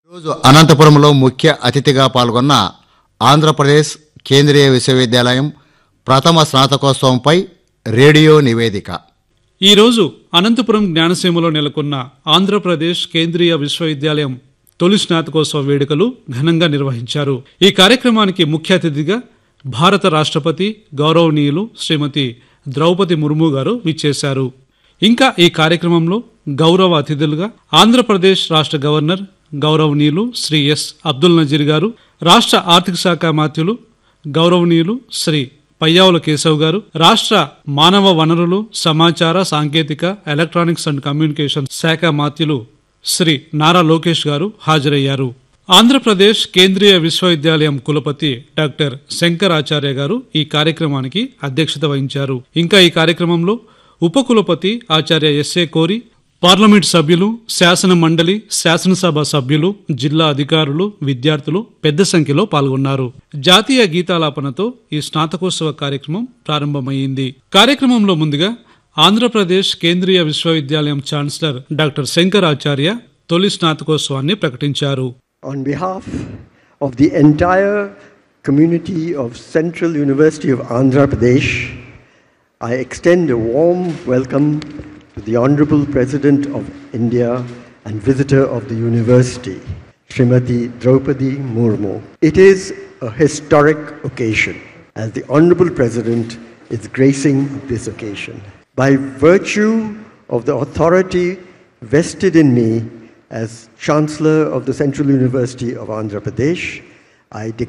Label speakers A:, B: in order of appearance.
A: ఈరోజు అనంతపురంలో ముఖ్య అతిథిగా పాల్గొన్న ఆంధ్రప్రదేశ్ కేంద్రీయ విశ్వవిద్యాలయం ప్రథమ స్నాతకోత్సవంపై రేడియో నివేదిక
B: ఈరోజు అనంతపురం జ్ఞానసీమలో నెలకొన్న ఆంధ్రప్రదేశ్ కేంద్రీయ విశ్వవిద్యాలయం తొలి స్నాతకోత్సవ వేడుకలు ఘనంగా నిర్వహించారు ఈ కార్యక్రమానికి ముఖ్య అతిథిగా భారత రాష్ట్రపతి గౌరవనీయులు శ్రీమతి ద్రౌపది ముర్ము గారు విచ్చేశారు ఇంకా ఈ కార్యక్రమంలో గౌరవ అతిథులుగా ఆంధ్రప్రదేశ్ రాష్ట్ర గవర్నర్ గౌరవనీయులు శ్రీ ఎస్ అబ్దుల్ నజీర్ గారు రాష్ట్ర ఆర్థిక శాఖ మాత్యులు గౌరవనీయులు శ్రీ పయ్యావుల కేశవ్ గారు రాష్ట్ర మానవ వనరులు సమాచార సాంకేతిక ఎలక్ట్రానిక్స్ అండ్ కమ్యూనికేషన్ శాఖ మాత్యులు శ్రీ నారా లోకేష్ గారు హాజరయ్యారు ఆంధ్రప్రదేశ్ కేంద్రీయ విశ్వవిద్యాలయం కులపతి డాక్టర్ శంకర్ ఆచార్య గారు ఈ కార్యక్రమానికి అధ్యక్షత వహించారు ఇంకా ఈ కార్యక్రమంలో ఉపకులపతి ఆచార్య ఎస్ఏ కోరి పార్లమెంట్ సభ్యులు శాసన మండలి శాసనసభ సభ్యులు జిల్లా అధికారులు విద్యార్థులు పెద్ద సంఖ్యలో పాల్గొన్నారు జాతీయ గీతాలాపనతో ఈ స్నాతకోత్సవ కార్యక్రమం ప్రారంభమైంది కార్యక్రమంలో ముందుగా ఆంధ్రప్రదేశ్ కేంద్రీయ విశ్వవిద్యాలయం ఛాన్సలర్ డాక్టర్ శంకర్ ఆచార్య తొలి స్నాతకోత్సవాన్ని ప్రకటించారు
C: On behalf of the entire community of Central University of Andhra Pradesh, I extend a warm welcome to the Honorable President of India and visitor of the university, Srimati Draupadi Murmu. It is a historic occasion as the Honorable President is gracing this occasion. By virtue of the authority vested in me as Chancellor of the Central University of Andhra Pradesh, I declare